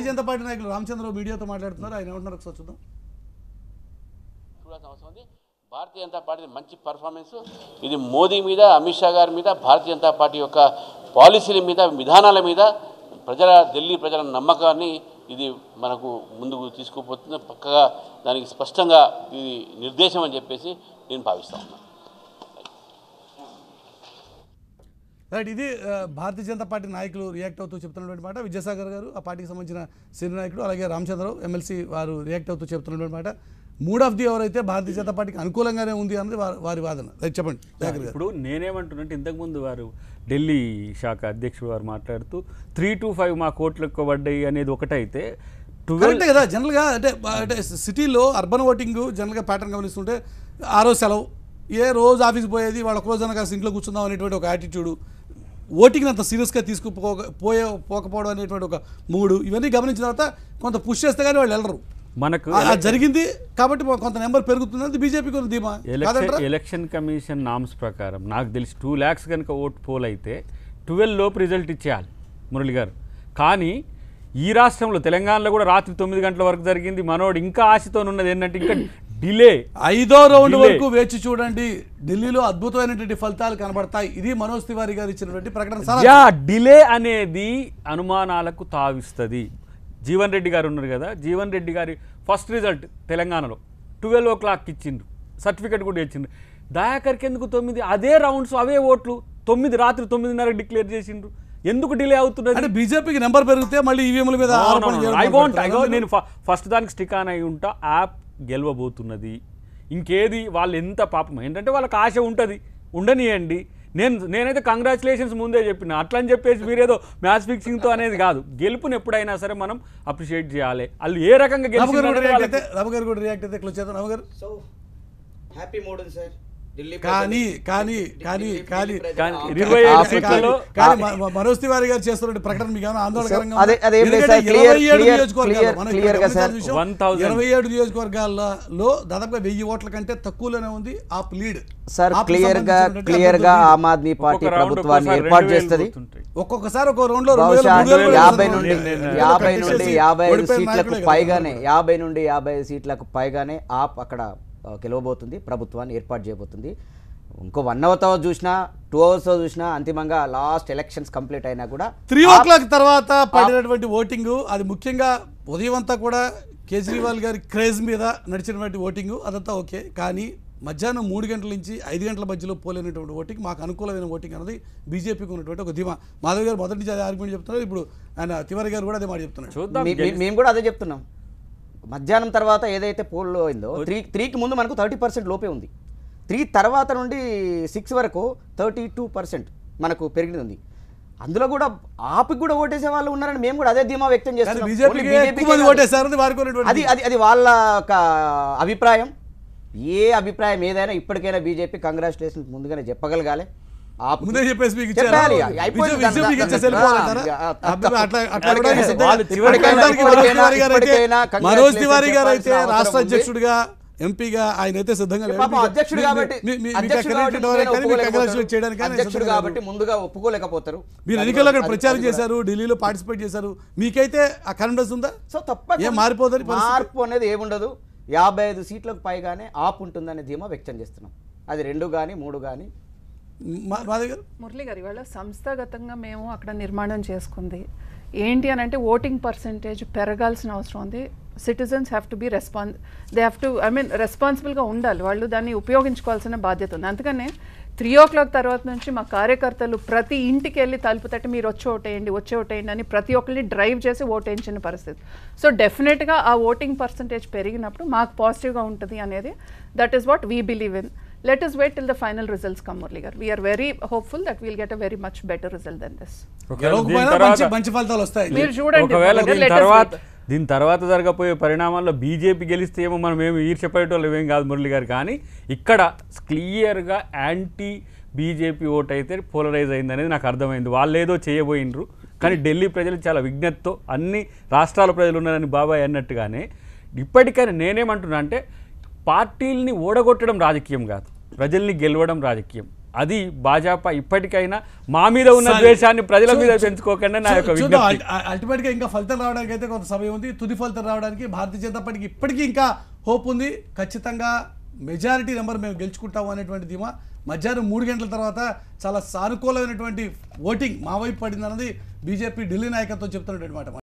Janata Party నాయకులు రామచంద్రరావు మీడియాతో మాట్లాడుతున్నారు ఆయన ఏమంటున్నారు ఒకసారి చూద్దాం చూడాల్సిన అవసరం ఉంది భారతీయ జనతా పార్టీ మంచి పర్ఫార్మెన్స్ ఇది మోదీ మీద అమిత్ షా గారి మీద భారతీయ జనతా పార్టీ యొక్క పాలసీల మీద విధానాల మీద ప్రజల ఢిల్లీ ప్రజల నమ్మకాన్ని ఇది మనకు ముందుకు తీసుకుపోతుంది పక్కగా దానికి స్పష్టంగా ఇది నిర్దేశం అని చెప్పేసి నేను భావిస్తా ఉన్నాను రైట్ ఇది ఆ, భారతీయ జనతా పార్టీ నాయకులు రియాక్ట్ అవుతూ చెప్తున్నటువంటి మాట విద్యాసాగర్ గారు ఆ పార్టీకి సంబంధించిన సీనియర్ నాయకుడు అలాగే రామచంద్రరావు ఎమ్మెల్సీ వారు రియాక్ట్ అవుతూ చెప్తున్నటువంటి మాట మూడ్ ఆఫ్ ది ఎవరైతే భారతీయ జనతా పార్టీకి అనుకూలంగానే ఉంది అన్నది వారి- వారి వాదన రైట్ చెప్పండి దయాకర్ గారు ఇప్పుడు నేనేమంటున్నట్టు ఇంతకుముందు వారు ఢిల్లీ శాఖ అధ్యక్షుడు వారు మాట్లాడుతూ త్రీ టు ఫైవ్ మా కోట్లు ఎక్కువ పడ్డాయి అనేది ఒకటైతే ట్వెల్వ్ కరెక్టే కదా జనరల్గా అంటే అంటే సిటీలో అర్బన్ ఓటింగ్ జనరల్గా ప్యాటర్న్ గమనిస్తుంటే ఆ రోజు సెలవు ఏ రోజు ఆఫీస్కి పోయేది వాళ్ళ ఒక రోజు కాస్త ఇంట్లో కూర్చుందాం అనేటువంటి ఒక యాటిట్యూడ్ ఓటింగ్ అంత సీరియస్గా తీసుకుపో పోయే పోకపోవడం అనేటువంటి ఒక మూడు ఇవన్నీ గమనించిన తర్వాత కొంత పుష్ చేస్తే కానీ వాళ్ళు వెళ్ళరు మనకు ఆ- అది జరిగింది కాబట్టి కొంత నెంబర్ పెరుగుతుంది బీజేపీకి ఒక ధీమా ఎలక్షన్ కాదంటారా ఎలక్షన్ కమిషన్ నామ్స్ ప్రకారం నాకు తెలిసి టూ ల్యాక్స్ కనుక ఓట్ పోల్ అయితే ట్వెల్వ్ లోపు రిజల్ట్ ఇచ్చేయాలి మురళి గారు కానీ ఈ రాష్ట్రంలో తెలంగాణలో కూడా రాత్రి తొమ్మిది గంటల వరకు జరిగింది మనోడు ఇంకా ఆశతో ఉన్నది ఏంటంటే ఇంకా డిలే ఐదో రౌండ్ Delay. వరకు వేచి చూడండి ఢిల్లీలో అద్భుతమైనటువంటి ఫలితాలు కనబడతాయి ఇది మనోజ్ తివారీ గారు ఇచ్చినటువంటి ప్రకటన సార్ యా డిలే అనేది అనుమానాలకు తావిస్తుంది జీవన్ రెడ్డి గారు ఉన్నారు కదా జీవన్ రెడ్డి గారి ఫస్ట్ రిజల్ట్ తెలంగాణలో ట్వెల్వ్ ఓ క్లాక్ ఇచ్చిండ్రు సర్టిఫికెట్ కూడా ఇచ్చిండ్రు దయాకర్కి ఎందుకు తొమ్మిది అదే రౌండ్స్ అవే ఓట్లు తొమ్మిది రాత్రి తొమ్మిదిన్నరకు డిక్లేర్ చేసిండ్రు ఎందుకు డిలే అవుతున్నది అంటే బీజేపీకి నెంబర్ పెరిగితే మళ్ళీ ఈవీఎంల మీద ఆరోపణలు చేయడం ఐ వాంట్ మొదలుపెడతారా? నేను ఫస్ట్ దానికి స్టిక్ ఆన్ అయి ఉంటా యాప్ గెలవబోతున్నది ఇంకేది వాళ్ళు ఎంత పాపం ఏంటంటే వాళ్ళకి ఆశ ఉంటుంది ఉండనియండి నేను నేనైతే కంగ్రాచులేషన్స్ ముందే చెప్పిన అట్లా అని చెప్పేసి మీరేదో మ్యాచ్ ఫిక్సింగ్తో అనేది కాదు గెలుపుని ఎప్పుడైనా సరే మనం అప్రిషియేట్ చేయాలి వాళ్ళు ఏ రకంగా రాము గారు కూడా గెలిచిండ్రు రియాక్ట్ అనేది అయితే రాము గారు కూడా రియాక్ట్ అయితే క్లోజ్ చేద్దాం Ramu garu so happy mood ఉంది సార్ ఢిల్లీ కానీ ప్రజలు- కానీ కానీ ఢిల్లీ కానీ ప్రజలు కానీ ఆ- ఇరవై కానీ- ఐదు సీట్లలో కానీ మ- మ- మనోజ్ తివారీ గారు చేస్తున్న ప్రకటన మీకు ఏమైనా ఆందోళనకరంగా అదే- ఉందా? అదేం లేదు ఎందుకంటే సార్, clear- ఇరవై ఏడు clear- నియోజకవర్గాలు, clear- మనం ఇక్కడ clear గా సార్. గమనించాల్సిన విషయం, 1000. ఇరవై ఏడు నియోజకవర్గాలలో దాదాపుగా వెయ్యి ఓట్ల కంటే తక్కువలోనే ఉంది ఆప్ లీడ్ సార్ ఆప్కు క్లియర్ గా సంబంధించినటువంటి క్లియర్ గా అభ్యర్థుల ఆమ్ ఆద్మీ పార్టీ ఒక్కొక్క రౌండ్ ప్రభుత్వాన్ని ఒక్కోసారి ఏర్పాటు రెండు వేలు చేస్తుంది పోతుంటాయి. ఒక్కొక్కసారి ఒక రౌండ్ లో రెండు వేలు, బహుశా మూడు వేలు కూడా యాభై వేస్తారు. నుండి నేను- నేను యాభై కట్టేసి నుండి యాభై ఐదు ఓడిపోయిన సీట్లకు నాయకులే కదా. పైగానే యాభై నుండి యాభై ఐదు సీట్లకు పైగానే ఆప్ అక్కడ ఆ, గెలవబోతుంది ప్రభుత్వాన్ని ఏర్పాటు చేయబోతుంది ఇంకో వన్ అవర్ తర్వాత చూసినా టూ అవర్స్ చూసినా అంతిమంగా లాస్ట్ ఎలక్షన్స్ కంప్లీట్ అయినా కూడా త్రీ ఓ క్లాక్ తర్వాత పడినటువంటి ఓటింగ్ అది ముఖ్యంగా ఉదయం అంతా కూడా కేజ్రీవాల్ గారి క్రేజ్ మీద నడిచినటువంటి ఓటింగ్ అదంతా ఓకే కానీ మధ్యాహ్నం మూడు గంటల నుంచి ఐదు గంటల మధ్యలో పోలేనటువంటి ఓటింగ్ మాకు అనుకూలమైన ఓటింగ్ అన్నది బీజేపీకి ఉన్నటువంటి ఒక ధీమా మాధవ్ గారు మొదటి నుంచి అదే ఆర్గ్యుమెంట్ చెప్తున్నారు ఇప్పుడు ఆయన తివారి గారు కూడా అదే మాట చెప్తున్నారు చూద్దాం మీ- మీ- మేము కూడా అదే చెప్తున్నాం మధ్యాహ్నం తర్వాత ఏదైతే పోల్లో అయిందో త్రీ త్రీకి ముందు మనకు థర్టీ పర్సెంట్ లోపే ఉంది త్రీ తర్వాత నుండి సిక్స్ వరకు థర్టీ టూ పర్సెంట్ మనకు పెరిగింది ఉంది అందులో కూడా ఆపికి కూడా ఓటేసే వాళ్ళు ఉన్నారని మేము కూడా అదే ధీమా వ్యక్తం కానీ చేస్తున్నాం బీజేపీకి Only BJP ఎక్కువ కే మంది కాదు. ఓటేశారని వారికి ఉన్నటువంటి అది అది అది వాళ్ళ ఒక అభిప్రాయం ఏ అభిప్రాయం ఏదైనా ఇప్పటికైనా బీజేపీ కంగ్రాచులేషన్ ముందుగానే చెప్పగలగాలి ఆపుకి. ముందే చెప్పేసి మీకు ఇచ్చారా? చెప్పాలి. అయిపోయింది. విజయం- విజయం మీకు దాని- ఇచ్చేసి వెళ్ళిపోవాలంటారా? దాని- అబ్బే, అట్లా అట్లా వాళ్ళు కూడా సిద్ధంగా- వాళ్ళు చివరికైనా- ప్రస్తుతానికి మనోజ్ ఇప్పటికైనా- తివారీ గారు అయితే- ఇప్పటికైనా మనోజ్ తివారీ గారు అయితే చెప్పాల్సిన అవసరం రాష్ట్ర ఉంది. అధ్యక్షుడిగా ఎంపీగా ఆయన అయితే సిద్ధంగా లేరు. పాపం మీకు- అధ్యక్షుడు మీ- కాబట్టి మీ- మీ- మీకు అధ్యక్షుడు ఎక్కడ కాబట్టి ఇటువంటి వారే కానీ మీకు ఒప్పుకోలేకపోతారు. congratulate చేయడానికి ఆయన అధ్యక్షుడు సిద్ధంగా కాబట్టి లేరు. ముందుగా ఒప్పుకోలేకపోతారు మీరు ఎన్నికల్లో అక్కడ ప్రచారం చేశారు ఢిల్లీలో పార్టిసిపేట్ చేశారు మీకైతే ఆ కాన్ఫిడెన్స్ ఉందా సో తప్ప ఏం మారిపోదని పరిస్థితి? మార్పు అనేది ఏముండదు యాభై ఐదు సీట్లకు పైగానే ఆపు ఉంటుందనే ధీమా వ్యక్తం చేస్తున్నాం అది రెండు కానీ మూడు కానీ మా- మాధవ్ గారు మురళి గారు ఇవాళ సంస్థాగతంగా మేము అక్కడ నిర్మాణం చేసుకుంది ఏంటి అని అంటే ఓటింగ్ పర్సంటేజ్ పెరగాల్సిన అవసరం ఉంది citizens have to be response they have to I mean రెస్పాన్సిబుల్గా ఉండాలి వాళ్ళు దాన్ని ఉపయోగించుకోవాల్సిన బాధ్యత ఉంది అందుకనే త్రీ ఓ క్లాక్ తర్వాత నుంచి మా కార్యకర్తలు ప్రతి ఇంటికి వెళ్ళి తలుపు తట్టి మీరు వచ్చి ఓటేయండి వచ్చి ఓటేయండి అని ప్రతి ఒక్కరిని డ్రైవ్ చేసి ఓటేయించిన పరిస్థితి సో డెఫినెట్గా ఆ ఓటింగ్ పర్సంటేజ్ పెరిగినప్పుడు మాకు పాజిటివ్గా ఉంటుంది అనేది that is what we believe in let us wait till the final results come Murli garu. we are very hopeful that we'll get a very much better result than this ఒకవేళ దీని గెలవకపోయినా తర్వాత- మంచి మంచి ఫలితాలు వస్తాయి మీరు చూడండి ఒకవేళ Murli garu, దీని let us తర్వాత wait. దీని తర్వాత జరగబోయే పరిణామాల్లో బీజేపీ గెలిస్తే ఏమో మనం ఏమి ఈర్చపడేటోళ్ళు ఏం కాదు మురళి గారు కానీ ఇక్కడ క్లియర్గా యాంటీ బీజేపీ ఓట్ అయితే పోలరైజ్ అయింది అనేది నాకు అర్థమైంది వాళ్ళు ఏదో చేయబోయినరు కానీ ఢిల్లీ ప్రజలు చాలా విజ్ఞతతో అన్ని రాష్ట్రాల ప్రజలు ఉన్నారని బాబాయ్ అన్నట్టుగానే ఇప్పటికైనా నేనేమంటున్నా అంటే పార్టీల్ని ఓడగొట్టడం రాజకీయం కాదు ప్రజల్ని గెలవడం రాజకీయం అది భాజపా ఇప్పటికైనా మా మీద ఉన్న సరే. ద్వేషాన్ని ప్రజల మీద చూ- చూ- పెంచుకోకుండా నా యొక్క చూ- చూద్దాం విజ్ఞప్తి అల్- అల్టిమేట్ గా ఇంకా ఫలితం రావడానికి అయితే కొంత సమయం ఉంది తుది ఫలితం రావడానికి భారతీయ జనతా పార్టీకి ఇప్పటికీ ఇంకా హోప్ ఉంది ఖచ్చితంగా మెజారిటీ నెంబర్ మేము గెలుచుకుంటాము అనేటువంటి ధీమా మధ్యాహ్నం మూడు గంటల తర్వాత చాలా సానుకూలమైనటువంటి ఓటింగ్ మా వైపు పడింది అన్నది బీజేపీ ఢిల్లీ నాయకత్వం చెప్తున్నటువంటి మాట